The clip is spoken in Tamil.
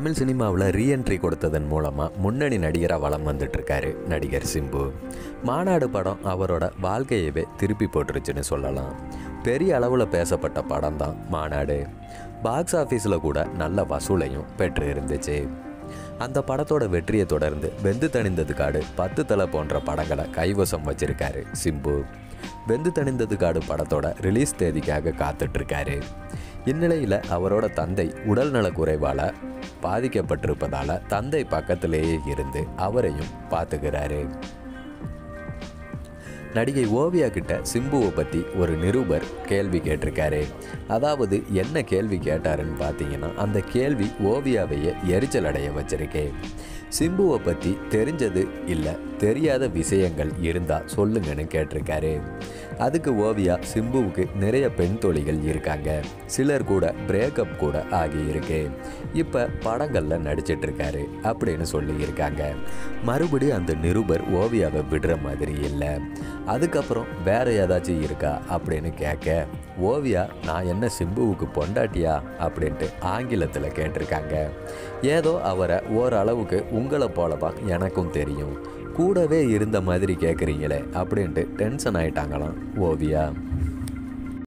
தமிழ் சினிமாவில் ரீஎன்ட்ரி கொடுத்ததன் மூலமாக முன்னணி நடிகராக வலம் வந்துட்டு இருக்காரு நடிகர் சிம்பு மாநாடு படம் அவரோட வாழ்க்கையவே திருப்பி போட்டுருச்சுன்னு சொல்லலாம் பெரிய அளவில் பேசப்பட்ட படம் தான் மாநாடு பாக்ஸ் ஆஃபீஸில் கூட நல்ல வசூலையும் பெற்று இருந்துச்சு அந்த படத்தோட வெற்றியை தொடர்ந்து வெந்து தணிந்தது காடு பத்து தலை போன்ற படங்களை கைவசம் வச்சிருக்காரு சிம்பு வெந்து தணிந்தது காடு படத்தோட ரிலீஸ் தேதிக்காக காத்துட்ருக்காரு இந்நிலையில் அவரோட தந்தை உடல்நலக் குறைவால் பாதிக்கப்பட்டிருப்பதால் தந்தை பக்கத்திலேயே இருந்து அவரையும் பார்த்துக்கிறாரு நடிகை ஓவியா கிட்ட சிம்புவை பற்றி ஒரு நிருபர் கேள்வி கேட்டிருக்காரு அதாவது என்ன கேள்வி கேட்டாருன்னு பார்த்தீங்கன்னா அந்த கேள்வி ஓவியாவையே எரிச்சல் அடைய வச்சிருக்கே சிம்புவை பற்றி தெரிஞ்சது இல்லை தெரியாத விஷயங்கள் இருந்தால் சொல்லுங்கன்னு கேட்டிருக்காரு அதுக்கு ஓவியா சிம்புவுக்கு நிறைய பெண் தோழிகள் இருக்காங்க சிலர் கூட பிரேக்கப் கூட ஆகியிருக்கு இப்போ படங்களில் நடிச்சிட்டு இருக்காரு அப்படின்னு சொல்லியிருக்காங்க மறுபடியும் அந்த நிருபர் ஓவியாவை விடுற மாதிரி இல்லை அதுக்கப்புறம் வேற ஏதாச்சும் இருக்கா அப்படின்னு கேட்க ஓவியா நான் என்ன சிம்புவுக்கு பொண்டாட்டியா அப்படின்ட்டு ஆங்கிலத்தில் கேட்டிருக்காங்க ஏதோ அவரை ஓரளவுக்கு உங்களை போல தான் எனக்கும் தெரியும் கூடவே இருந்த மாதிரி கேட்குறீங்களே அப்படின்ட்டு டென்ஷன் ஆயிட்டாங்களாம் ஓவியா